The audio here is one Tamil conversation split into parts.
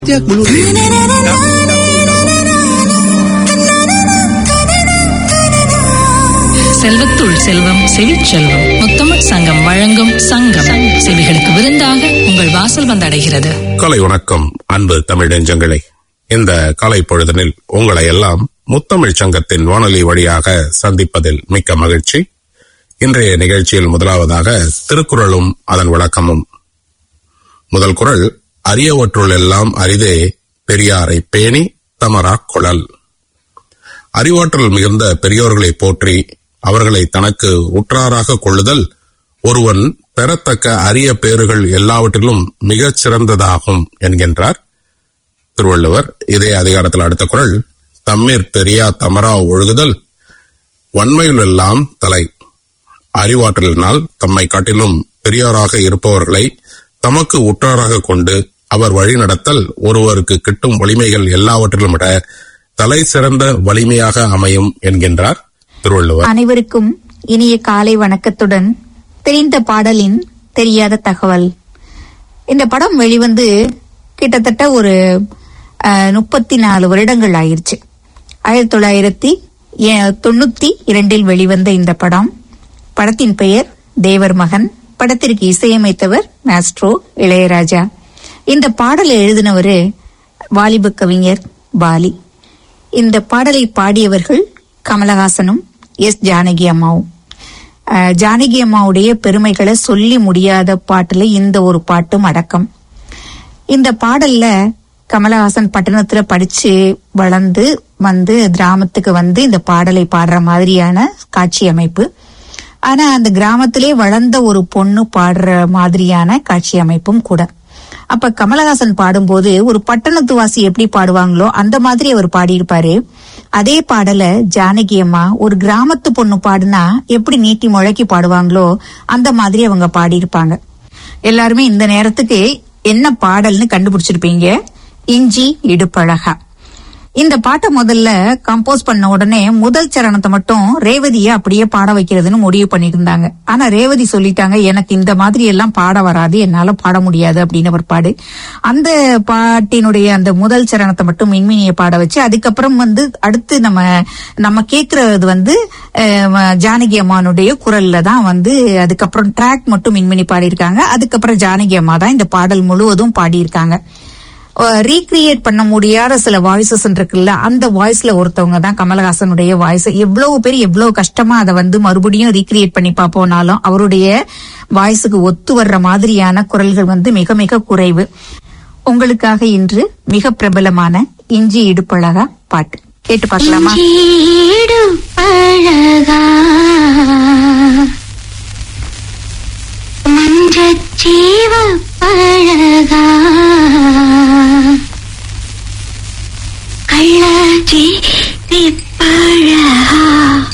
Setiap melulu. செல்வத்துள் செல்வம் செவிச்செல்வம் முத்தமிழ் சங்கம் வழங்கும் சங்கம் செவிகளுக்கு விருந்தாக உங்கள் வாசல் வந்தடைகிறது கலை வணக்கம் அன்பு தமிழ் நெஞ்சங்களே இந்த கலை பொழுதனில் உங்களை எல்லாம் முத்தமிழ் சங்கத்தின் வானொலி வழியாக சந்திப்பதில் மிக்க மகிழ்ச்சி இன்றைய நிகழ்ச்சியில் முதலாவதாக திருக்குறளும் அதன் விளக்கமும் முதல் குறள் அரியவற்றுள் எல்லாம் அரிதே பெரியாரை பேணி தமரா குழல் அறிவாற்றல் மிகுந்த பெரியோர்களை போற்றி அவர்களை தனக்கு உற்றாராக கொள்ளுதல் ஒருவன் பெறத்தக்க அரிய பேறுகள் எல்லாவற்றிலும் மிகச் சிறந்ததாகும் என்கின்றார் திருவள்ளுவர் இதே அதிகாரத்தில் அடுத்த குறள் தம்மீர் பெரியா தமரா ஒழுகுதல் வன்மையிலெல்லாம் தலை அறிவாற்றலினால் தம்மை காட்டிலும் பெரியாராக இருப்பவர்களை தமக்கு உற்றாராக கொண்டு அவர் வழி நடத்தல் ஒருவருக்கு கிட்டும் வலிமைகள் எல்லாவற்றிலும் விட தலை சிறந்த வலிமையாக அமையும் என்கின்றார் திருவள்ளுவர் அனைவருக்கும் இனிய காலை வணக்கத்துடன் தெரிந்த பாடலின் தெரியாத தகவல் இந்த படம் வெளிவந்து கிட்டத்தட்ட ஒரு முப்பத்தி நாலு வருடங்கள் ஆயிருச்சு ஆயிரத்தி தொள்ளாயிரத்தி எ- தொண்ணூத்தி இரண்டில் வெளிவந்த இந்த படம் படத்தின் பெயர் தேவர் மகன் படத்திற்கு இசையமைத்தவர் மாஸ்ட்ரோ இளையராஜா இந்த பாடலை எழுதினவர் வாலிப கவிஞர் பாலி இந்த பாடலை பாடியவர்கள் கமலஹாசனும் எஸ் ஜானகி அம்மாவும் அஹ், ஜானகி அம்மாவுடைய பெருமைகளை சொல்லி முடியாத பாட்டுல இந்த ஒரு பாட்டும் அடக்கம் இந்த பாடல்ல கமலஹாசன் பட்டணத்துல படிச்சு வளர்ந்து வந்து கிராமத்துக்கு வந்து இந்த பாடலை பாடுற மாதிரியான காட்சி அமைப்பு ஆனா அந்த கிராமத்திலே வளர்ந்த ஒரு பொண்ணு பாடுற மாதிரியான காட்சி அமைப்பும் கூட அப்ப கமலஹாசன் பாடும்போது ஒரு பட்டணத்து வாசி எப்படி பாடுவாங்களோ அந்த மாதிரி அவர் பாடியிருப்பாரு அதே பாடல ஜானகி அம்மா ஒரு கிராமத்து பொண்ணு பாடுனா எப்படி நீட்டி முழக்கி பாடுவாங்களோ அந்த மாதிரி அவங்க பாடியிருப்பாங்க எல்லாருமே இந்த நேரத்துக்கு என்ன பாடல்னு கண்டுபிடிச்சிருப்பீங்க இஞ்சி இடுப்பழகா இந்த பாட்டை முதல்ல கம்போஸ் பண்ண உடனே முதல் சரணத்தை மட்டும் ரேவதிய அப்படியே பாட வைக்கிறதுன்னு முடிவு பண்ணியிருந்தாங்க ஆனா ரேவதி சொல்லிட்டாங்க எனக்கு இந்த மாதிரி எல்லாம் பாட வராது என்னால பாட முடியாது அப்படின்னு ஒரு பாடு அந்த பாட்டினுடைய அந்த முதல் சரணத்தை மட்டும் மின்மினியை பாட வச்சு அதுக்கப்புறம் வந்து அடுத்து நம்ம நம்ம கேக்குறது வந்து அஹ், ஜானகி அம்மானுடைய குரல்ல தான் வந்து அதுக்கப்புறம் ட்ராக் மட்டும் மின்மினி பாடியிருக்காங்க அதுக்கப்புறம் ஜானகி அம்மா தான் இந்த பாடல் முழுவதும் பாடியிருக்காங்க ரீக்ரியேட் பண்ண முடியாத சில வாய்ஸஸ் இருக்குல்ல அந்த வாய்ஸ்ல ஒருத்தவங்க தான் கமலஹாசனுடைய வாய்ஸ் எவ்வளவு பேர் எவ்வளவு கஷ்டமா அதை வந்து மறுபடியும் ரீக்ரியேட் பண்ணி பார்ப்போம்னாலும் அவருடைய வாய்ஸுக்கு ஒத்து வர்ற மாதிரியான குரல்கள் வந்து மிக மிக குறைவு உங்களுக்காக இன்று மிக பிரபலமான இஞ்சி இடுப்பழகா பாட்டு கேட்டு பார்க்கலாமா ஈடு பழகா மஞ்சச்சீவ பழகா கள்ளச்சி பழகா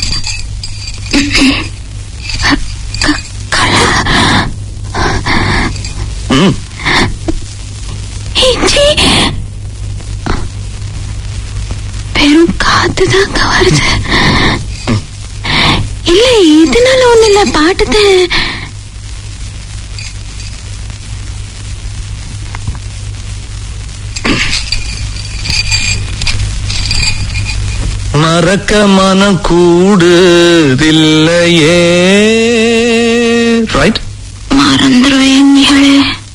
இஞ்சி வெறும் காத்து தாங்க வருது இல்ல இதனால ஒண்ணு இல்ல பாட்டத்தை மறக்க மனம் கூடுதில்லையே ரைட் மறந்துடும் எண்ணிகளே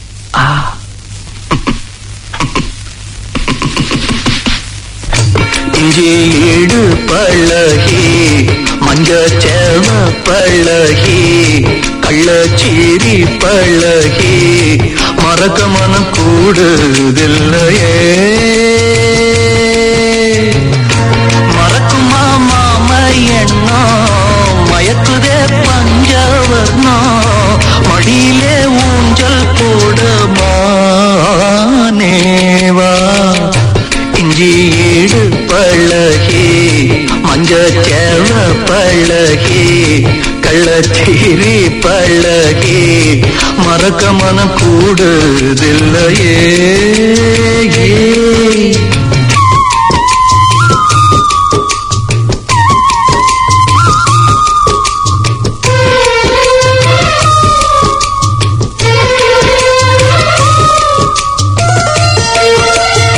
இஞ்சி ஈடு பழகி மஞ்சச்சேவ பழகி கள்ளச்சீரி பழகி மறக்க மனம் கூடுதில்லையே மறக்குமா மாம எண்ணம் மயக்குதே பஞ்சவர்ணம் மடியிலே ஊஞ்சல் போடுமானேவா இஞ்சி ஈடு பழகி மஞ்சச்சேவ பழகி கள்ளச்சீரி பழகி மறக்க மனம் கூடுதில்லையே Thank you.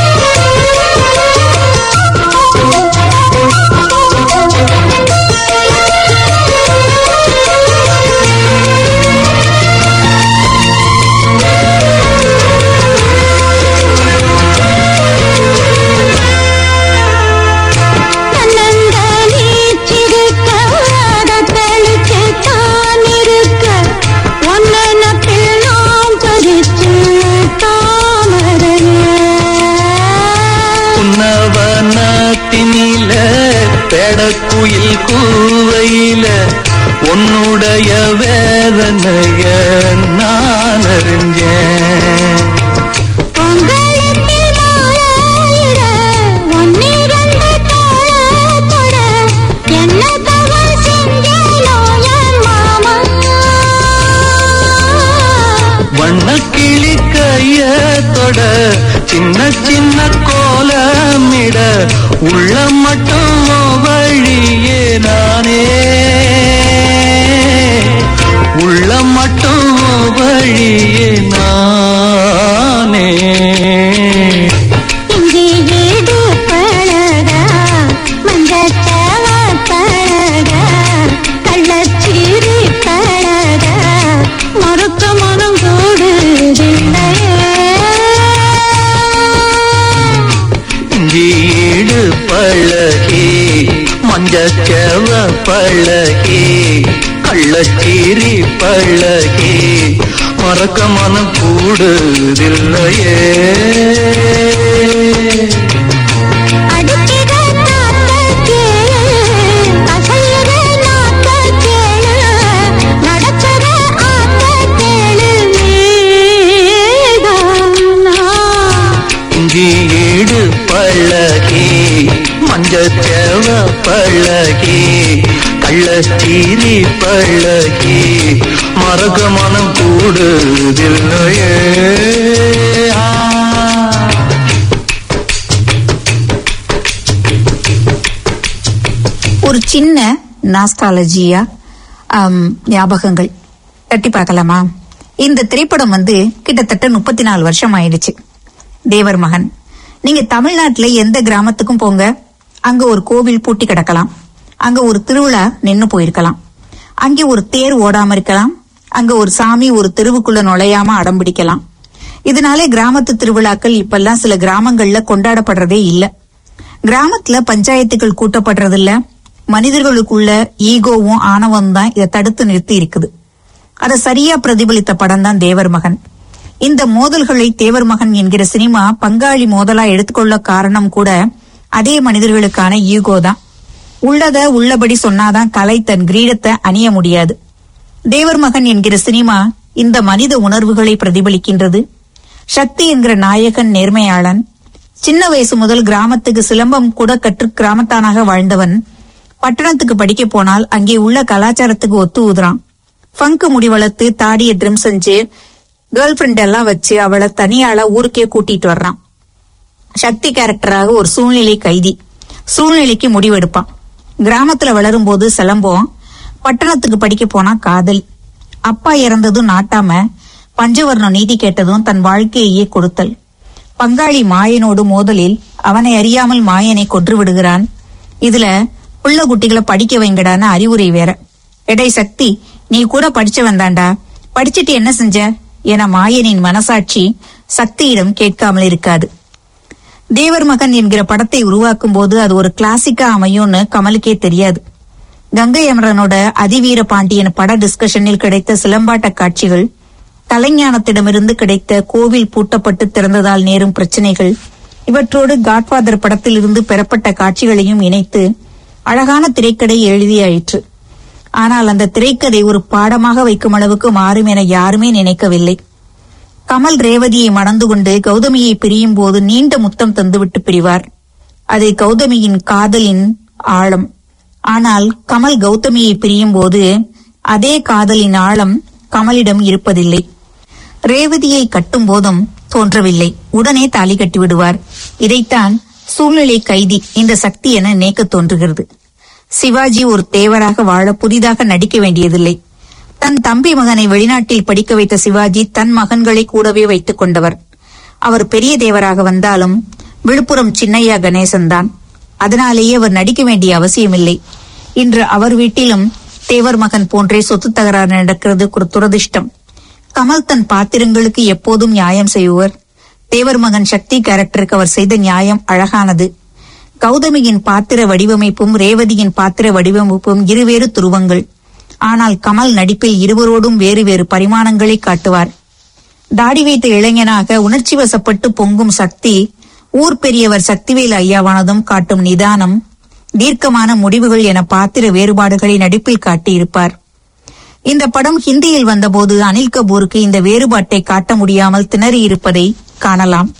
வண்ண கோலமிட உள்ளம் மட்டும் வழியே நானே உள்ளம் மட்டும் வழியே நானே இஞ்சி ஈடு பழகா மஞ்சத்தவ பழகா கள்ளச்சீரி பழகா மறுக்க மனம் வீடு பழகி மஞ்சச்செவ பழகி கள்ளச்சீரி பழகி மறக்க மனம் கூடுதில்லையே அடுக்கிற நாக்க கேளு அசையிற நாக்க கேளு நடக்கிற ஆக்க கேளு நீதானா வீடு பழகி மஞ்சச்செவ பழகி கள்ளச்சீரி பழகி மறக்க மனம் கூடுதில்லையே ஆ. ஒரு சின்ன நாஸ்டாலஜியா ஞாபகங்கள் தட்டி பார்க்கலாமா இந்த திரைப்படம் வந்து கிட்டத்தட்ட முப்பத்தி நாலு வருஷம் ஆயிடுச்சு தேவர் மகன் நீங்க தமிழ்நாட்டுல எந்த கிராமத்துக்கும் போங்க அங்க ஒரு கோவில் பூட்டி கிடக்கலாம் அங்க ஒரு திருவிழா நின்னு போயிருக்கலாம் அங்கே ஒரு தேர் ஓடாம இருக்கலாம் அங்க ஒரு சாமி ஒரு தெருவுக்குள்ள நுழையாம அடம் பிடிக்கலாம் இதனாலே கிராமத்து திருவிழாக்கள் இப்பெல்லாம் சில கிராமங்கள்ல கொண்டாடப்படுறதே இல்ல கிராமத்துல பஞ்சாயத்துகள் கூட்டப்படுறது இல்ல மனிதர்களுக்குள்ள ஈகோவும் ஆணவம் தான் இதை தடுத்து நிறுத்தி இருக்குது அதை சரியா பிரதிபலித்த படம் தான் தேவர் மகன் இந்த மோதல்களை தேவர் மகன் என்கிற சினிமா பங்காளி மோதலா எடுத்துக்கொள்ள காரணம் கூட அதே மனிதர்களுக்கான ஈகோ தான் உள்ளத உள்ளபடி சொன்னாதான் கலை தன் கிரீடத்தை அணிய முடியாது தேவர் மகன் என்கிற சினிமா இந்த மனித உணர்வுகளை பிரதிபலிக்கின்றது சக்தி என்கிற நாயகன் நேர்மையாளன் சின்ன வயசு முதல் கிராமத்துக்கு சிலம்பம் கூட கற்று கிராமத்தானாக வாழ்ந்தவன் பட்டணத்துக்கு படிக்க போனால் அங்கே உள்ள கலாச்சாரத்துக்கு ஒத்து ஊதுறான் ஃபங்கு முடி வளர்த்து தாடிய ட்ரிம் செஞ்சு கேர்ள் ஃபிரெண்ட் எல்லாம் வச்சு அவளை தனியாள ஊருக்கே கூட்டிட்டு வர்றான் சக்தி கேரக்டராக ஒரு சூழ்நிலை கைதி சூழ்நிலைக்கு முடிவெடுப்பான் கிராமத்துல வளரும்போது சிலம்பம் பட்டணத்துக்கு படிக்க போனா காதல் அப்பா இறந்ததும் நாட்டாம பஞ்சவர்ணம் நீதி கேட்டதும் தன் வாழ்க்கையையே கொடுத்தல் பங்காளி மாயனோடு மோதலில் அவனை அறியாமல் மாயனை கொன்று விடுகிறான் இதுல புள்ள குட்டிகளை படிக்க வைங்கடான்னு அறிவுரை வேற எடை சக்தி நீ கூட படிச்சவன் தாண்டா படிச்சிட்டு என்ன செஞ்ச என மாயனின் மனசாட்சி சக்தியிடம் கேட்காமல் இருக்காது தேவர் மகன் என்கிற படத்தை உருவாக்கும் போது அது ஒரு கிளாசிக்கா அமையும்னு கமலுக்கே தெரியாது கங்கை அமரனோட அதிவீர பாண்டியன் பட டிஸ்கஷனில் கிடைத்த சிலம்பாட்ட காட்சிகள் கலைஞானத்திடமிருந்து கிடைத்த கோவில் பூட்டப்பட்டு திறந்ததால் நேரும் பிரச்சனைகள் இவற்றோடு காட்ஃபாதர் படத்திலிருந்து பெறப்பட்ட காட்சிகளையும் இணைத்து அழகான திரைக்கதை எழுதியாயிற்று ஆனால் அந்த திரைக்கதை ஒரு பாடமாக வைக்கும் அளவுக்கு மாறும் என யாருமே நினைக்கவில்லை கமல் ரேவதியை மணந்து கொண்டு கௌதமியை பிரியும் போது நீண்ட முத்தம் தந்துவிட்டு பிரிவார் அது கௌதமியின் காதலின் ஆழம் ஆனால் கமல் கௌதமியை பிரியும் போது அதே காதலின் ஆழம் கமலிடம் இருப்பதில்லை ரேவதியை கட்டும் போதும் தோன்றவில்லை உடனே தாலி கட்டி விடுவார் இதைத்தான் சூழ்நிலை கைதி இந்த சக்தி என நினைக்க தோன்றுகிறது சிவாஜி ஒரு தேவராக வாழ புதிதாக நடிக்க வேண்டியதில்லை தன் தம்பி மகனை வெளிநாட்டில் படிக்க வைத்த சிவாஜி தன் மகன்களை கூடவே வைத்துக் கொண்டவர் அவர் பெரிய தேவராக வந்தாலும் விழுப்புரம் சின்னையா கணேசன் தான் அதனாலேயே அவர் நடிக்க வேண்டிய அவசியமில்லை இன்று அவர் வீட்டிலும் தேவர் மகன் போன்றே சொத்து தகராறு நடக்கிறது ஒரு துரதிர்ஷ்டம் கமல் தன் பாத்திரங்களுக்கு எப்போதும் நியாயம் செய்வர் தேவர் மகன் சக்தி கேரக்டருக்கு அவர் செய்த நியாயம் அழகானது கௌதமியின் பாத்திர வடிவமைப்பும் ரேவதியின் பாத்திர வடிவமைப்பும் இருவேறு துருவங்கள் ஆனால் கமல் நடிப்பில் இருவரோடும் வேறு வேறு பரிமாணங்களை காட்டுவார் தாடி வைத்த இளைஞனாக உணர்ச்சி வசப்பட்டு பொங்கும் சக்தி ஊர் பெரியவர் சக்திவேல் ஐயாவானதும் காட்டும் நிதானம் தீர்க்கமான முடிவுகள் என பாத்திர வேறுபாடுகளை நடிப்பில் காட்டியிருப்பார் இந்த படம் ஹிந்தியில் வந்தபோது அனில் கபூருக்கு இந்த வேறுபாட்டை காட்ட முடியாமல் திணறி இருப்பதை காணலாம்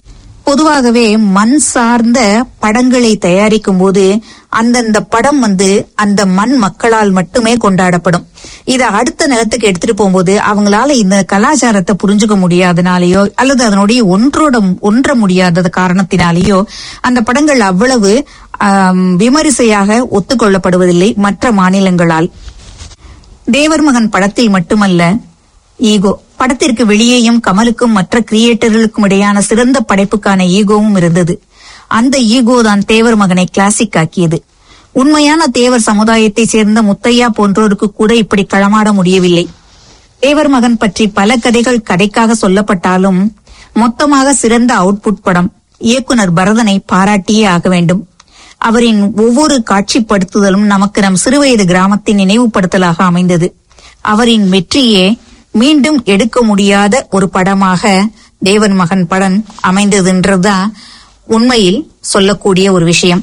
பொதுவாகவே மண் சார்ந்த படங்களை தயாரிக்கும் போது அந்தந்த படம் வந்து அந்த மண் மக்களால் மட்டுமே கொண்டாடப்படும் இதை அடுத்த நிலத்துக்கு எடுத்துட்டு போகும்போது அவங்களால இந்த கலாச்சாரத்தை புரிஞ்சுக்க முடியாதனாலேயோ அல்லது அதனுடைய ஒன்றோட ஒன்ற முடியாதது காரணத்தினாலேயோ அந்த படங்கள் அவ்வளவு ஆம், விமரிசையாக ஒத்துக்கொள்ளப்படுவதில்லை மற்ற மாநிலங்களால் தேவர் மகன் படத்தில் மட்டுமல்ல ஈகோ படத்திற்கு வெளியேயும் கமலுக்கும் மற்ற கிரியேட்டர்களுக்கும் இடையான சிறந்த படைப்புக்கான ஈகோவும் இருந்தது அந்த ஈகோ தான் தேவர் மகனை கிளாசிக் ஆக்கியது உண்மையான தேவர் சமுதாயத்தை சேர்ந்த முத்தையா போன்றோருக்கு கூட இப்படி களமாட முடியவில்லை தேவர் மகன் பற்றி பல கதைகள் கதைக்காக சொல்லப்பட்டாலும் மொத்தமாக சிறந்த அவுட்புட் படம் இயக்குனர் பரதனை பாராட்டியே ஆக வேண்டும் அவரின் ஒவ்வொரு காட்சிப்படுத்துதலும் நமக்கு நம் சிறுவயது கிராமத்தின் நினைவுபடுத்தலாக அமைந்தது அவரின் வெற்றியே மீண்டும் எடுக்க முடியாத ஒரு படமாக தேவன் மகன் படம் அமைந்ததுன்றதுதான் உண்மையில் சொல்லக்கூடிய ஒரு விஷயம்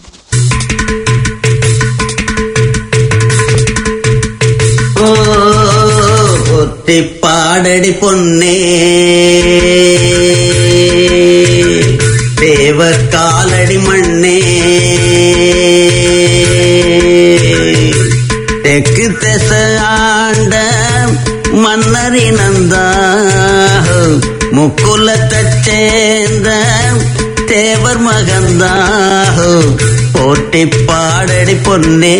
ஓ ஒத்தி பாடடி பொன்னே தேவ காலடி மண்ணே தெற்கு திச ஆண்ட மன்னரினந்தா முக்குலத்தைச் சேர்ந்த தேவர் மகந்தா போட்டி பாடடி பொன்னே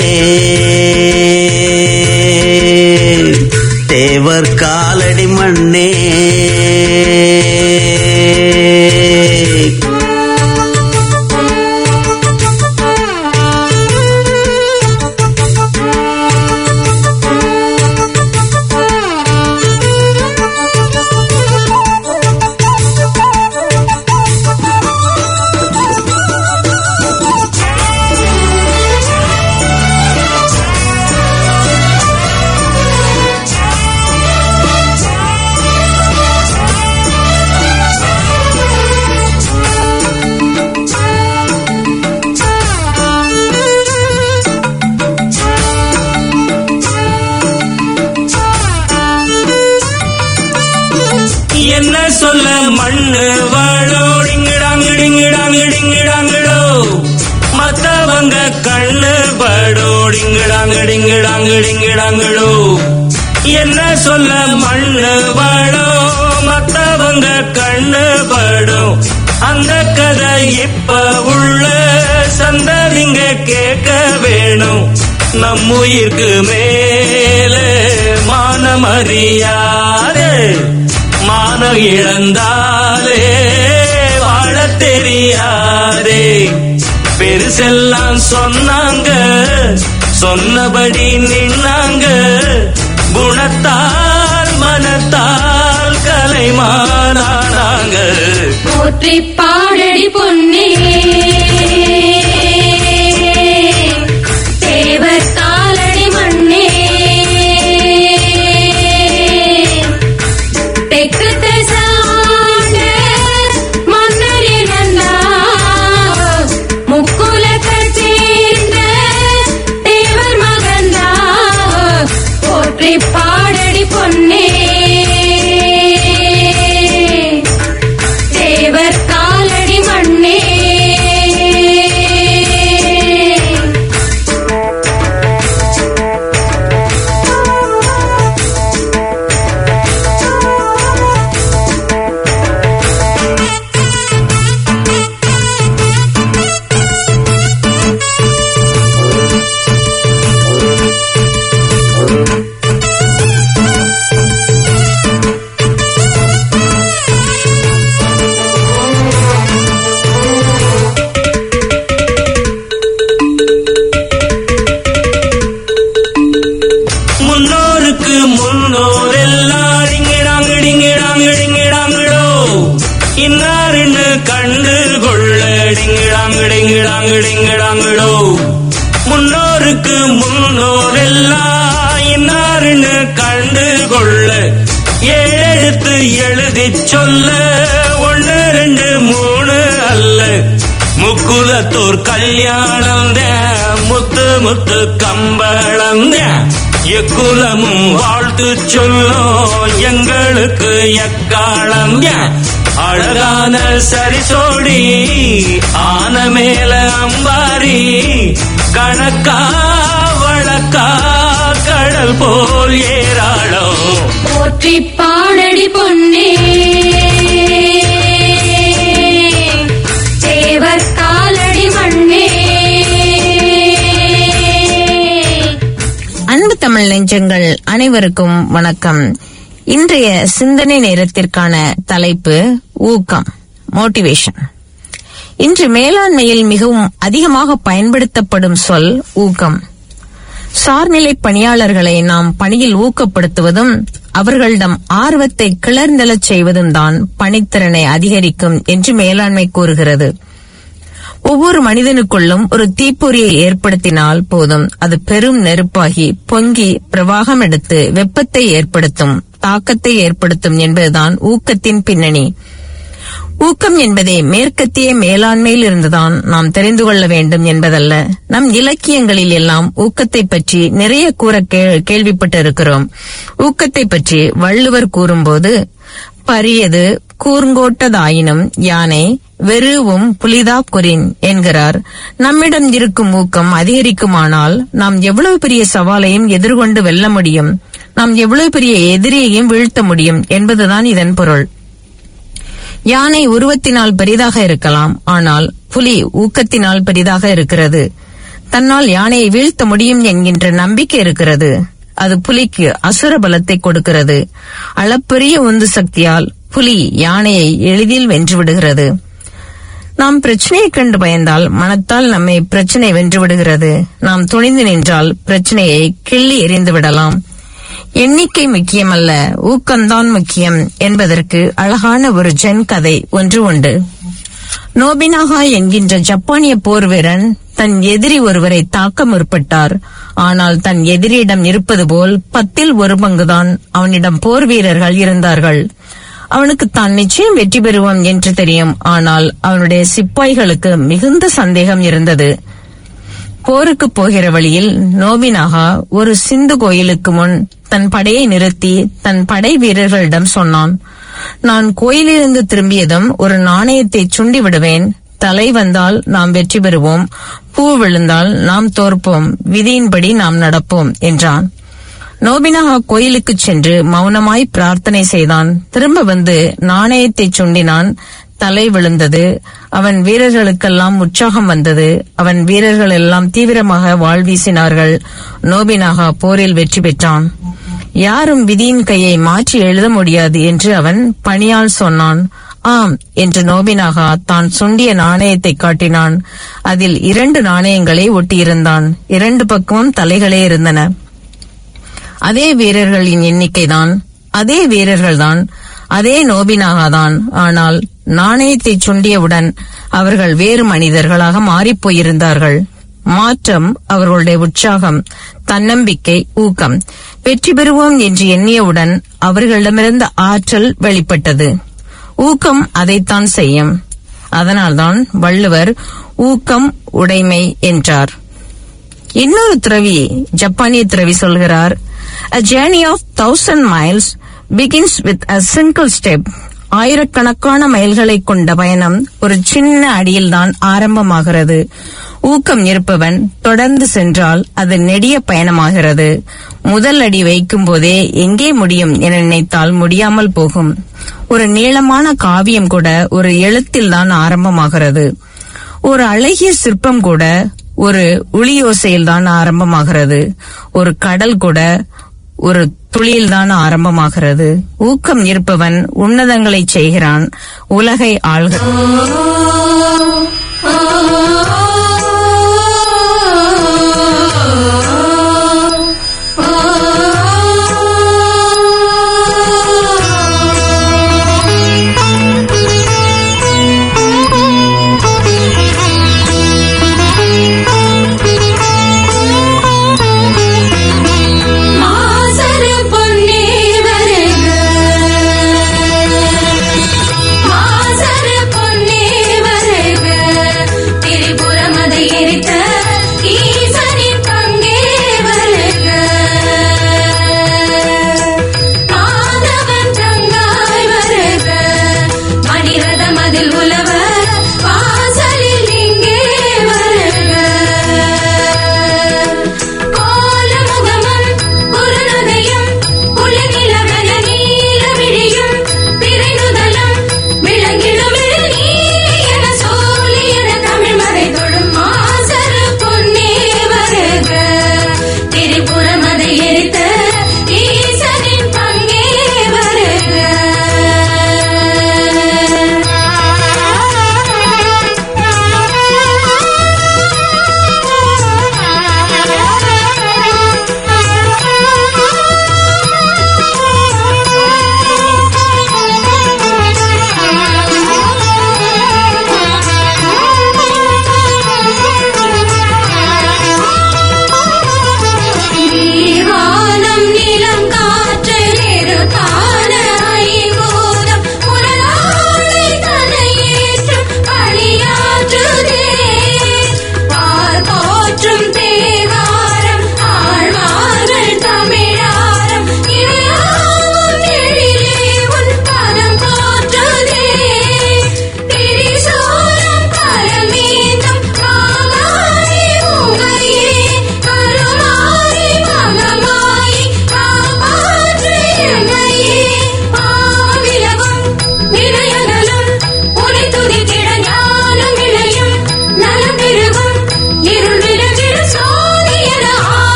தேவர் காலடி மண்ணே என்ன சொல்ல மண்ணு வாழோடிங்கிடாங்கிடிங்கிடாங்கிடிங்கிடாங்கிடோ மத்தவங்க கண்ணு படோடிங்கிடாங்கிடிங்கிடாங்கிடிங்கிடாங்கிடோ என்ன சொல்ல மண்ணு வாழோ மத்தவங்க கண்ணு படும் அந்த கதை இப்ப உள்ள சந்ததிங்க கேட்க வேணும் நம்முயிர்க்கு மேலே மானமறியாதே மான இழந்தாலே வாழ தெரியாதே பெருசெல்லாம் சொன்னாங்க சொன்னபடி நின்னாங்க குணத்தால் மனத்தால் கலைமானாங்க போற்றி பாடடி பொன்னே தேவர் காலடி மண்ணே தெற்கு திசாண்ட மன்னரினந்தா முக்குலத்தைச் சேர்ந்த தேவர் மகந்தா போற்றி பாடடி பொன்னே தேவர் காலடி மண்ணே முன்னோருக்கு முன்னோர் எல்லாம் டிங்கிடாங்கிடிங்கிடாங்கிடிங்கிடாங்கிடோ இன்னாருன்னு கண்டு கொள்ள டிங்கிடாங்கிடிங்கிடாங்கிடிங்கிடாங்கிடோ முன்னோருக்கு முன்னோர் எல்லாம் இன்னாருன்னு கண்டு கொள்ள ஏழெழுத்து எழுதி சொல்ல ஒண்ணு ரெண்டு மூணு அல்ல முக்குலத்தோர் கல்யாணம் முத்து முத்து கம்பளம் எக்குலமும் வாழ்த்து சொல்லும் எங்களுக்கு எக்காலம் அழகான சரிசோடி ஆன மேல அம்பாரி கணக்கா வழக்கா கடல் போல் ஏராளம் போற்றி பாடடி பொன்னே தேவர் காலடி மண்ணே அன்பு தமிழ் நெஞ்சங்கள் அனைவருக்கும் வணக்கம் இன்றைய சிந்தனை நேரத்திற்கான தலைப்பு ஊக்கம் மோட்டிவேஷன் இன்று மேலாண்மையில் மிகவும் அதிகமாக பயன்படுத்தப்படும் சொல் ஊக்கம் சார்நிலை பணியாளர்களை நாம் பணியில் ஊக்கப்படுத்துவதும் அவர்களிடம் ஆர்வத்தை கிளர்ந்தெழச் செய்வதும் தான் பணித்திறனை அதிகரிக்கும் என்று மேலாண்மை கூறுகிறது ஒவ்வொரு மனிதனுக்குள்ளும் ஒரு தீப்பொறியை ஏற்படுத்தினால் போதும் அது பெரும் நெருப்பாகி பொங்கி பிரவாகம் எடுத்து வெப்பத்தை ஏற்படுத்தும் தாக்கத்தை ஏற்படுத்தும் என்பதுதான் ஊக்கத்தின் பின்னணி ஊக்கம் என்பதே மேற்கத்திய மேலாண்மையில் இருந்துதான் நாம் தெரிந்து கொள்ள வேண்டும் என்பதல்ல நம் இலக்கியங்களில் எல்லாம் ஊக்கத்தை பற்றி நிறைய கூற கே- கேள்விப்பட்டிருக்கிறோம் ஊக்கத்தை பற்றி வள்ளுவர் கூறும்போது பரியது கூர்ங்கோட்டதாயினும் யானை வெறுவும் புலிதா குறின் என்கிறார் நம்மிடம் இருக்கும் ஊக்கம் அதிகரிக்குமானால் நாம் எவ்வளவு பெரிய சவாலையும் எதிர்கொண்டு வெல்ல முடியும் நாம் எவ்வளவு பெரிய எதிரியையும் வீழ்த்த முடியும் என்பதுதான் இதன் பொருள் யானை உருவத்தினால் பெரிதாக இருக்கலாம் ஆனால் புலி ஊக்கத்தினால் பெரிதாக இருக்கிறது தன்னால் யானையை வீழ்த்த முடியும் என்கின்ற நம்பிக்கை இருக்கிறது அது புலிக்கு அசுர பலத்தை கொடுக்கிறது அளப்பெரிய உந்து சக்தியால் புலி யானையை எளிதில் வென்று விடுகிறது நாம் பிரச்சனையை கண்டு பயந்தால் மனத்தால் நம்மை பிரச்சனை வென்று விடுகிறது நாம் துணிந்து நின்றால் பிரச்சனையை கிள்ளி எறிந்து விடலாம் எண்ணிக்கை முக்கியமல்ல ஊக்கம்தான் முக்கியம் என்பதற்கு அழகான ஒரு ஜென் கதை ஒன்று உண்டு நோபினாகா என்கின்ற ஜப்பானிய போர் வீரன் தன் எதிரி ஒருவரை தாக்க முற்பட்டார் ஆனால் தன் எதிரியிடம் இருப்பது போல் பத்தில் ஒரு பங்குதான் அவனிடம் போர் வீரர்கள் இருந்தார்கள் அவனுக்கு தான் நிச்சயம் வெற்றி பெறுவோம் என்று தெரியும் ஆனால் அவனுடைய சிப்பாய்களுக்கு மிகுந்த சந்தேகம் இருந்தது போருக்கு போகிற வழியில் நோபினாகா ஒரு சிந்து கோயிலுக்கு முன் தன் படையை நிறுத்தி தன் படை வீரர்களிடம் சொன்னான் நான் கோயிலிருந்து திரும்பியதும் ஒரு நாணயத்தை சுண்டி விடுவேன் தலை வந்தால் நாம் வெற்றி பெறுவோம் பூ விழுந்தால் நாம் தோற்போம் விதியின்படி நாம் நடப்போம் என்றான் நோபினாகா கோயிலுக்கு சென்று மௌனமாய் பிரார்த்தனை செய்தான் திரும்ப வந்து நாணயத்தை சுண்டினான் தலை விழுந்தது அவன் வீரர்களுக்கெல்லாம் உற்சாகம் வந்தது அவன் வீரர்கள் எல்லாம் தீவிரமாக வாழ் வீசினார்கள் நோபினாகா போரில் வெற்றி பெற்றான் யாரும் விதியின் கையை மாற்றி எழுத முடியாது என்று அவன் பணியால் சொன்னான் ஆம் என்று நோபினாகா தான் சுண்டிய நாணயத்தை காட்டினான் அதில் இரண்டு நாணயங்களை ஒட்டியிருந்தான் இரண்டு பக்கமும் தலைகளே இருந்தன அதே வீரர்களின் எண்ணிக்கைதான் அதே வீரர்கள்தான் அதே நோபினாகத்தான் ஆனால் நாணயத்தை சுண்டியவுடன் அவர்கள் வேறு மனிதர்களாக மாறிப் போயிருந்தார்கள் மாற்றம் அவர்களுடைய உற்சாகம் தன்னம்பிக்கை ஊக்கம் வெற்றி பெறுவோம் என்று எண்ணியவுடன் அவர்களிடமிருந்த ஆற்றல் வெளிப்பட்டது ஊக்கம் அதைத்தான் செய்யும் அதனால்தான் வள்ளுவர் ஊக்கம் உடைமை என்றார் இன்னொரு துறவி ஜப்பானிய துறவி சொல்கிறார் A journey of thousand miles begins with a single step. ஆயிரக்கணக்கான மைல்களை கொண்ட பயணம் ஒரு சின்ன அடியில்தான் ஆரம்பமாகிறது ஊக்கம் இருப்பவன் தொடர்ந்து சென்றால் அது நெடிய பயணமாகிறது முதல் அடி வைக்கும் போதே எங்கே முடியும் என நினைத்தால் முடியாமல் போகும் ஒரு நீளமான காவியம் கூட ஒரு எழுத்தில்தான் ஆரம்பமாகிறது ஒரு அழகிய சிற்பம் கூட ஒரு ஒளியோசையில்தான் ஆரம்பமாகிறது ஒரு கடல் கூட ஒரு துளியில்தான் ஆரம்பமாகிறது ஊக்கம் இருப்பவன் உன்னதங்களை செய்கிறான் உலகை ஆள்க மாசரு பொன்னே வருக மாசரு பொன்னே வருக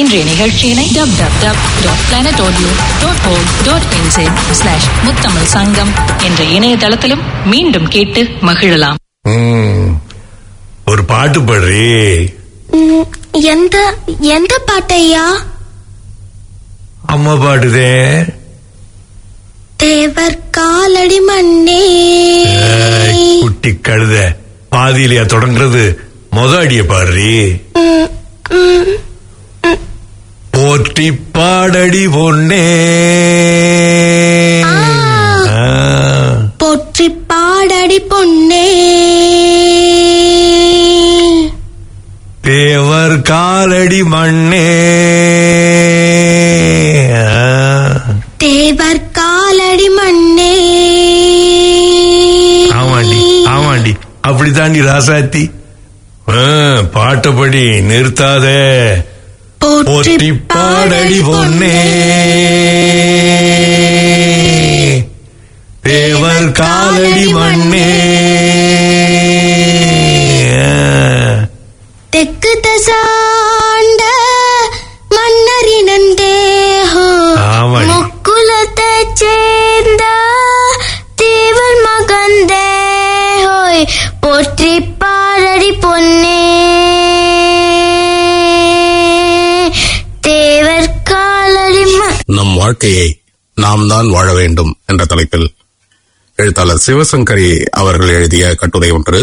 இன்றைய நிகழ்ச்சியினை dub dub dub dot planet audio dot O dot என்செட் ஸ்லாஷ் முத்தமிழ் சங்கம் என்ற இணையதளத்திலும் மீண்டும் கேட்டு மகிழலாம் ம், ஒரு பாட்டு பாடுறி ம், எந்த எந்த பாட்டையா அம்மா பாடுதே தேவர் காலடி மண்ணே ஏய், குட்டி கழுத பாதியிலையா தொடங்குறது மொத அடிய பாடுறி ம், ம், போற்றி பாடடி பொன்னே ஆ, போற்றி பாடடி பொன்னே தேவர் காலடி மண்ணே ஆ, தேவர் காலடி மண்ணே ஆமாண்டி ஆமாண்டி அப்படித்தாண்டி ராசாத்தி ஆ, பாட்டப்படி நிறுத்தாதே போற்றி பாடடி பொன்னே தேவர் காலடி மண்ணே தெற்கு தசாண்ட மன்னரினன் தேஹோ ஆமாடி. முக்குலத்தை சேர்ந்த தேவர் மகன் தேஹோய் போற்றி பாரடி பொன்னே தேவர் காலடி ம- நம் வாழ்க்கையை நாம் தான் வாழ வேண்டும் என்ற தலைப்பில் எழுத்தாளர் சிவசங்கரி அவர்கள் எழுதிய கட்டுரை ஒன்று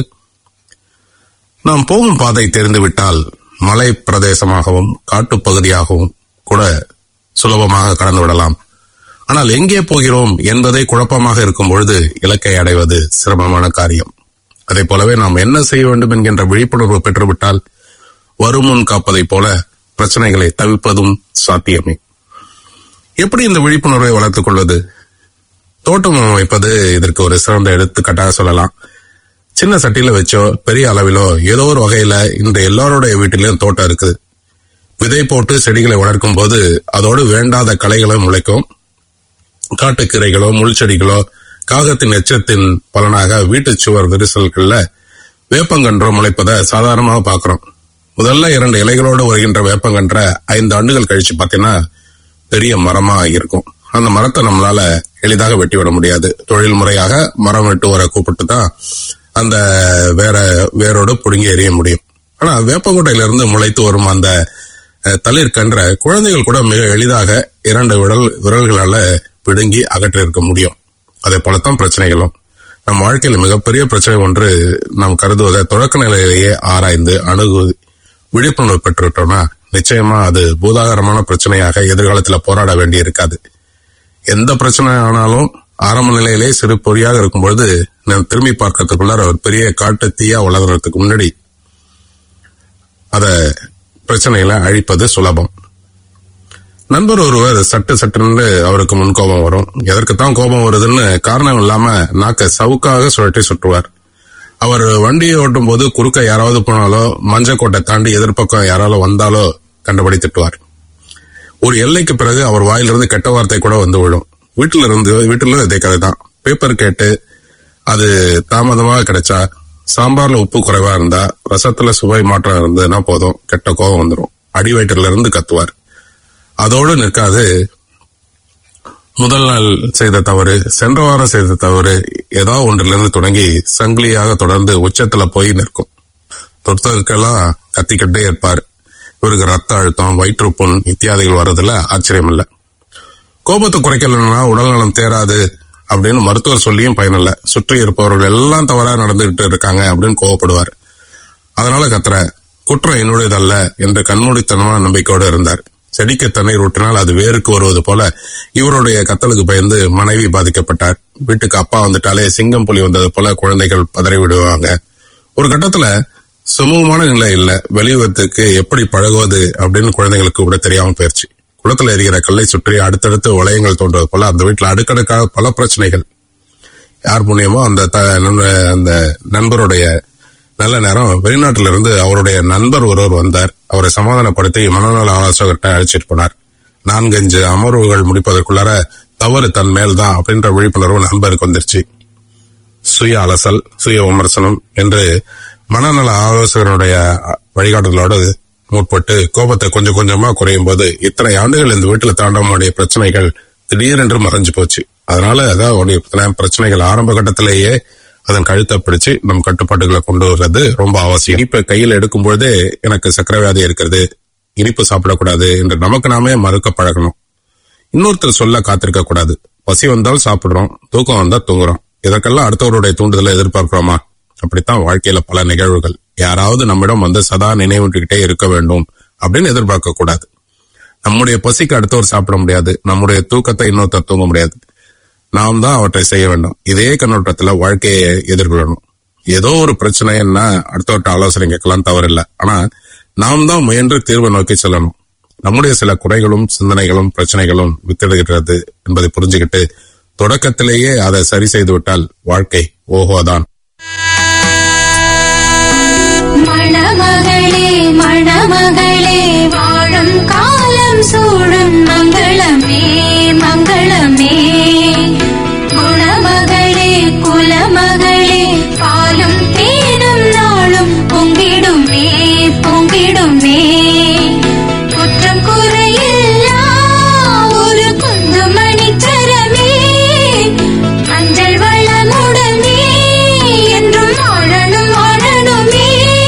நாம் போகும் பாதை தெரிந்துவிட்டால் மலை பிரதேசமாகவும் காட்டுப் பகுதியாகவும் கூட சுலபமாக கடந்து விடலாம் ஆனால் எங்கே போகிறோம் என்பதே குழப்பமாக இருக்கும் பொழுது இலக்கை அடைவது சிரமமான காரியம் அதே போலவே நாம் என்ன செய்ய வேண்டும் என்கின்ற விழிப்புணர்வு பெற்றுவிட்டால் வருமுன் காப்பதைப் போல பிரச்சனைகளை தவிர்ப்பதும் சாத்தியமே எப்படி இந்த விழிப்புணர்வை வளர்த்துக் கொள்வது தோட்டம் அமைப்பது இதற்கு ஒரு சிறந்த எடுத்துக்காட்டாக சொல்லலாம் சின்ன சட்டியில வச்சோ பெரிய அளவிலோ ஏதோ ஒரு வகையில இந்த எல்லாருடைய வீட்டிலும் தோட்டம் இருக்குது விதை போட்டு செடிகளை வளர்க்கும் போது அதோடு வேண்டாத களைகளும் முளைக்கும் காட்டுக்கீரைகளோ முள் செடிகளோ காகத்தின் எச்சத்தின் பலனாக வீட்டுச் சுவர் விரிசல்கள்ல வேப்பங்கன்றோ முளைப்பதை சாதாரணமாக பார்க்கிறோம் முதல்ல இரண்டு இலைகளோடு வருகின்ற வேப்பங்கன்ற ஐந்து ஆண்டுகள் கழிச்சு பார்த்தீங்கன்னா பெரிய மரமா இருக்கும் அந்த மரத்தை நம்மளால எளிதாக வெட்டி விட முடியாது தொழில் முறையாக மரம் வெட்டுவரை கூப்பிட்டு தான் அந்த வேற வேரோடு பிடுங்கி எறிய முடியும் ஆனா வேப்பங்கொட்டையில இருந்து முளைத்து வரும் அந்த அஹ், தளிர்கன்ற குழந்தைகள் கூட மிக எளிதாக இரண்டு விரல் விரல்களால பிடுங்கி அகற்றிருக்க முடியும் அதே போலத்தான் பிரச்சனைகளும் நம் வாழ்க்கையில் மிகப்பெரிய பிரச்சனை ஒன்று நாம் கருதுவதை தொடக்க நிலையிலேயே ஆராய்ந்து அணுகு விழிப்புணர்வு பெற்றுவிட்டோம்னா நிச்சயமா அது பூதாகரமான பிரச்சனையாக எதிர்காலத்தில் போராட வேண்டி இருக்காது எந்த பிரச்சனை ஆனாலும் ஆரம்ப நிலையிலே சிறு பொறியாக இருக்கும்பொழுது நான் திரும்பி பார்க்கறதுக்குள்ளார ஒரு பெரிய காட்டு தீயா வளர்றதுக்கு முன்னாடி அத பிரச்சனைகளை அழிப்பது சுலபம் நண்பர் ஒருவர் சட்டு சட்டுன்னு அவருக்கு முன் கோபம் வரும் எதற்குத்தான் கோபம் வருதுன்னு காரணம் இல்லாம நாக்க சவுக்காக சுழட்டி சுற்றுவார் அவர் வண்டியை ஓட்டும் போது குறுக்க யாராவது போனாலோ மஞ்சக்கோட்டை தாண்டி எதிர்ப்பக்கம் யாராவது வந்தாலோ கண்டபடி திட்டுவார் ஒரு எல்லைக்கு பிறகு அவர் வாயிலிருந்து கெட்ட வார்த்தை கூட வந்து விழும் வீட்டில இருந்து வீட்டில இதே கதை தான் பேப்பர் கேட்டு அது தாமதமாக கிடைச்சா சாம்பார்ல உப்பு குறைவா இருந்தா ரசத்துல சுவை மாற்றம் இருந்ததுன்னா போதும் கெட்ட கோபம் வந்துடும் அடி வயிற்றுல இருந்து கத்துவார் அதோடு நிற்காது முதல் நாள் செய்த தவறு சென்ற வாரம் செய்த தவறு ஏதோ ஒன்றிலிருந்து தொடங்கி சங்கிலியாக தொடர்ந்து உச்சத்துல போய் நிற்கும் தொட்டதுக்கெல்லாம் கத்திக்கிட்டே இருப்பார் இவருக்கு ரத்த அழுத்தம் வயிற்றுப்புண் இத்தியாதிகள் வர்றதுல ஆச்சரியம் இல்ல கோபத்தை குறைக்கலன்னா உடல்நலம் தேராது அப்படின்னு மருத்துவர் சொல்லியும் பயனில்ல சுற்றி இருப்பவர்கள் எல்லாம் தவறா நடந்துகிட்டு இருக்காங்க அப்படின்னு கோவப்படுவார் அதனால கத்துற குற்றம் என்னுடையதல்ல என்று கண்மூடித்தனமான நம்பிக்கையோடு இருந்தார் செடிக்கு தண்ணீர் ஊற்றினால் அது வேருக்கு வருவது போல இவருடைய கத்தலுக்கு பயந்து மனைவி பாதிக்கப்பட்டார் வீட்டுக்கு அப்பா வந்துட்டாலே சிங்கம் புலி வந்தது போல குழந்தைகள் பதறி விடுவாங்க ஒரு கட்டத்துல சுமூகமான நிலை இல்ல வெளியுறத்துக்கு எப்படி பழகுவது அப்படின்னு குழந்தைங்களுக்கு கூட தெரியாம போயிருச்சு குளத்துல எரிகிற கல்லை சுற்றி அடுத்தடுத்து வளையங்கள் தோன்றுவது போல அந்த வீட்டுல அடுக்கடுக்காக பல பிரச்சனைகள் யார் புண்ணியமோ அந்த த- நண்ப- அந்த நண்பருடைய நல்ல நேரம் வெளிநாட்டில இருந்து அவருடைய நண்பர் ஒருவர் வந்தார் அவரை சமாதானப்படுத்தி மனநல ஆலோசகர்கிட்ட அழைச்சிட்டு போனார் நான்கஞ்சு அமர்வுகள் முடிப்பதற்குள்ளார தவறு தன் மேல்தான் அப்படின்ற விழிப்புணர்வு நண்பருக்கு வந்துருச்சு சுய அலசல் சுய விமர்சனம் என்று மனநல ஆலோசகருடைய வழிகாட்டுதலோடு முற்பட்டு கோபத்தை கொஞ்சம் கொஞ்சமா குறையும் போது இத்தனை ஆண்டுகள் இந்த வீட்டுல தாண்டவனுடைய பிரச்சனைகள் திடீரென்று மறைஞ்சு போச்சு அதனால அதான் உடைய இத்தனை பிரச்சனைகள் ஆரம்ப கட்டத்திலேயே அதன் கழுத்தை பிடிச்சு நம் கட்டுப்பாட்டுகளை கொண்டு வர்றது ரொம்ப அவசியம் இப்ப கையில் எடுக்கும் பொழுதே எனக்கு சக்கரை வியாதி இருக்கிறது இனிப்பு சாப்பிடக்கூடாது என்று நமக்கு நாமே மறுக்க பழகணும் இன்னொருத்தர் சொல்ல காத்திருக்க கூடாது பசி வந்தால் சாப்பிடுறோம் தூக்கம் வந்தா தூங்குறோம் இதற்கெல்லாம் அடுத்தவருடைய தூண்டுதலை எதிர்பார்க்கிறோமா அப்படித்தான் வாழ்க்கையில பல நிகழ்வுகள் யாராவது நம்மிடம் வந்து சதா நினைவுகிட்டே இருக்க வேண்டும் அப்படின்னு எதிர்பார்க்க கூடாது நம்முடைய பசிக்கு அடுத்தவர் சாப்பிட முடியாது நம்முடைய தூக்கத்தை இன்னொருத்தர் தூங்க முடியாது நாம் தான் அவற்றை செய்ய வேண்டும் இதே கண்ணோட்டத்துல வாழ்க்கையை எதிர்கொள்ளணும் ஏதோ ஒரு பிரச்சனைன்னா அடுத்தவர்கிட்ட ஆலோசனை கேட்கலாம் தவறில்லை ஆனா நாம் தான் முயன்று தீர்வை நோக்கி செல்லணும் நம்முடைய சில குறைகளும் சிந்தனைகளும் பிரச்சனைகளும் வித்திடுகிறது என்பதை புரிஞ்சுக்கிட்டு தொடக்கத்திலேயே அதை சரி செய்து விட்டால் வாழ்க்கை ஓஹோதான் மணமகளே மணமகளே வாழும் காலம் சூழும் மங்களமே மங்களமே குணமகளே குலமகளே பாலும் தேடும் நாளும் பொங்கிடுமே பொங்கிடுமே குற்றம் குறையில்லா ஒரு குந்துமணி சரமே மஞ்சள் வளமுடனே என்றும் வாழணும் வாழணுமே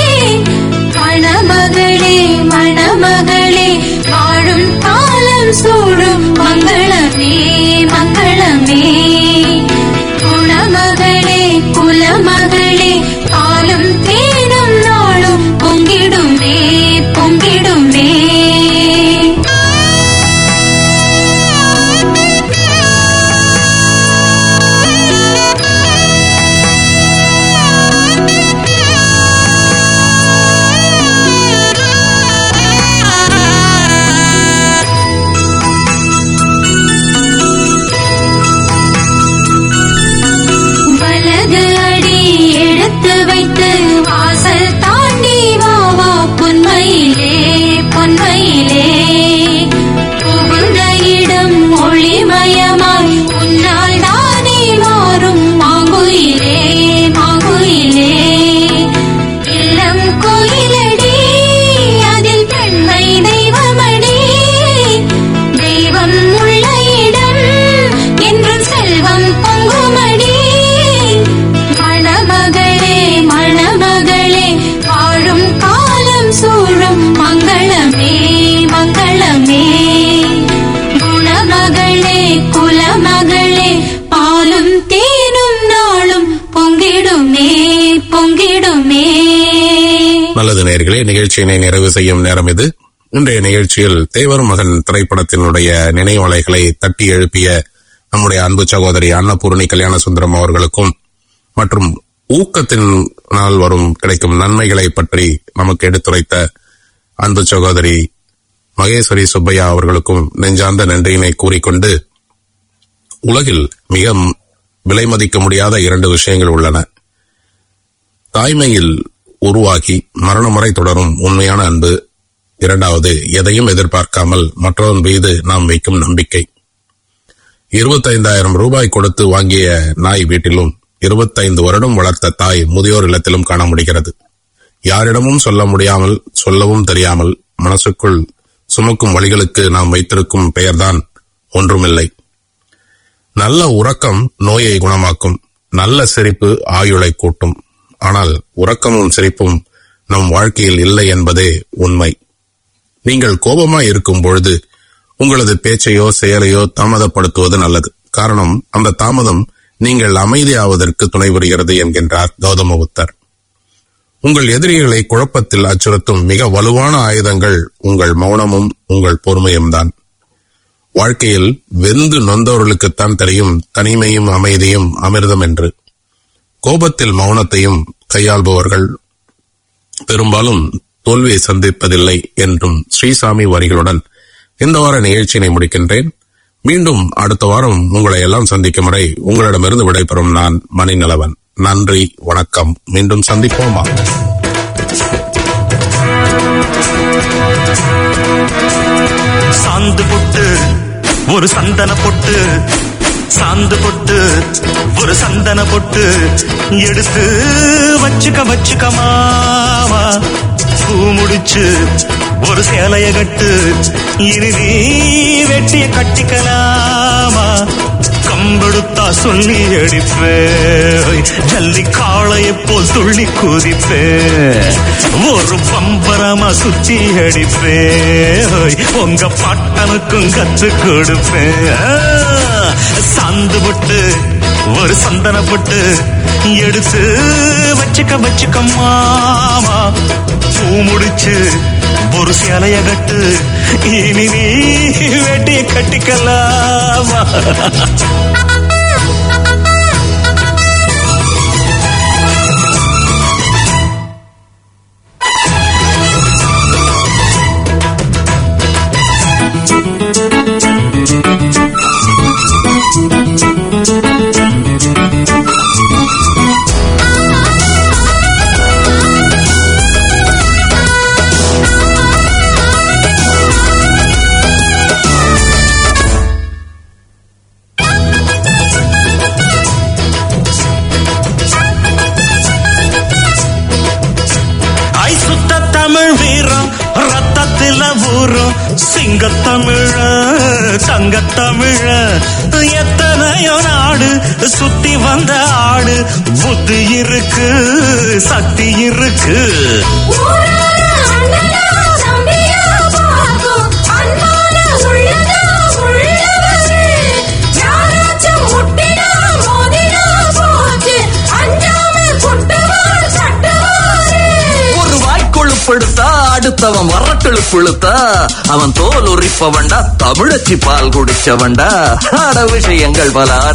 மணமகளே மணமகளே வாழும் காலம் சூழும் மங்களமே மங்களமே குணமகளே குலமகளே பாலும் தேடும் நாளும் பொங்கிடுமே பொங்கிடுமே வலது அடி எடுத்து வைத்து வாசல் தாண்டி வா வா பொன்மையிலே பொன்மையிலே புகுந்த இடம் ஒளிமயமாய் உன்னால் தானே மாறும் மாங்குயிலே மாங்குயிலே இல்லம் கோயிலடி அதில் பெண்மை தெய்வமடி தெய்வம் உள்ள இடம் என்றும் செல்வம் பொங்குமடி மணமகளே மணமகளே வாழும் காலம் சூழும் மங்களமே மங்களமே குணமகளே குலமகளே பாலும் தேனும் நாளும் பொங்கிடுமே பொங்கிடுமே நல்லது நேயர்களே நிகழ்ச்சியினை நிறைவு செய்யும் நேரம் இது இன்றைய நிகழ்ச்சியில் தேவர் மகன் திரைப்படத்தினுடைய நினைவலைகளை தட்டி எழுப்பிய நம்முடைய அன்பு சகோதரி அன்னபூர்ணி கல்யாண சுந்தரம் அவர்களுக்கும் மற்றும் ஊக்கத்தினால் வரும் கிடைக்கும் நன்மைகளை பற்றி நமக்கு எடுத்துரைத்த அன்பு சகோதரி மகேஸ்வரி சுப்பையா அவர்களுக்கும் நெஞ்சார்ந்த நன்றியினை கூறிக்கொண்டு உலகில் மிக விலை மதிக்க முடியாத இரண்டு விஷயங்கள் உள்ளன தாய்மையில் உருவாகி மரணம் வரை தொடரும் உண்மையான அன்பு இரண்டாவது எதையும் எதிர்பார்க்காமல் மற்றவன் மீது நாம் வைக்கும் நம்பிக்கை இருபத்தைந்தாயிரம் ரூபாய் கொடுத்து வாங்கிய நாய் வீட்டிலும் இருபத்தைந்து வருடம் வளர்த்த தாய் முதியோர் இல்லத்திலும் காண முடிகிறது யாரிடமும் சொல்ல முடியாமல் சொல்லவும் தெரியாமல் மனசுக்குள் சுமக்கும் வழிகளுக்கு நாம் வைத்திருக்கும் பெயர்தான் ஒன்றுமில்லை நல்ல உறக்கம் நோயை குணமாக்கும் நல்ல சிரிப்பு ஆயுளை கூட்டும் ஆனால் உறக்கமும் சிரிப்பும் நம் வாழ்க்கையில் இல்லை என்பதே உண்மை நீங்கள் கோபமாய் இருக்கும் பொழுது உங்களது பேச்சையோ செயலையோ தாமதப்படுத்துவது நல்லது காரணம் அந்த தாமதம் நீங்கள் அமைதியாவதற்கு துணை புரிகிறது என்கின்றார் கௌதம புத்தர் உங்கள் எதிரிகளை குழப்பத்தில் அச்சுறுத்தும் மிக வலுவான ஆயுதங்கள் உங்கள் மௌனமும் உங்கள் பொறுமையும் தான் வாழ்க்கையில் வெந்து நொந்தவர்களுக்குத்தான் தெரியும் தனிமையும் அமைதியும் அமிர்தம் என்று கோபத்தில் மௌனத்தையும் கையாள்பவர்கள் பெரும்பாலும் தோல்வியை சந்திப்பதில்லை என்றும் ஸ்ரீசாமி வரிகளுடன் இந்த வார நிகழ்ச்சியினை முடிக்கின்றேன் மீண்டும் அடுத்த வாரம் உங்களை எல்லாம் சந்திக்கும் வரை உங்களிடமிருந்து விடைபெறும் நான் மணிநலவன் நன்றி வணக்கம் மீண்டும் சந்திப்போமா சாந்து பொட்டு ஒரு சந்தன பொட்டு சாந்து பொட்டு ஒரு சந்தன பொட்டு எடுத்து வச்சுக்க வச்சுக்க மாமா பூ முடிச்சு ஒரு சேலைய கட்டு இறுதி வெட்டிய கட்டிக்கலாமா கம்பெடுத்தா சொல்லி அடிப்பேன் ஜல்லி காளையை போல் துள்ளி குதிப்பேன் ஒரு பம்பரமா சுத்தி அடிப்பேன் உங்க பட்டனுக்கும் கத்து கொடுப்பேன் சாந்து போட்டு ஒரு சந்தன போட்டு எடுத்து வச்சுக்க வச்சுக்க மாமா பூ முடிச்சு ஒரு சேலைய கட்டு இனி நீ வெட்டிய கட்டிக்கலாமா ஐ சுத்த தமிழ் வீரம் ரத்தத்தில ஊரும் சிங்கத்தமிழ தங்கத்தமிழ எத்தனையோ நாடு சுத்தி வந்த ஆடு புத்தி இருக்கு சக்தி இருக்கு ஒரு வாய்க்கொழுப்படுத்தா அடுத்தவன் வரட்டெழுப்புழுத்தா அவன் தோல் உரிப்பவன்டா தமிழச்சி பால் குடிச்சவன்டா அட விஷயங்கள் பல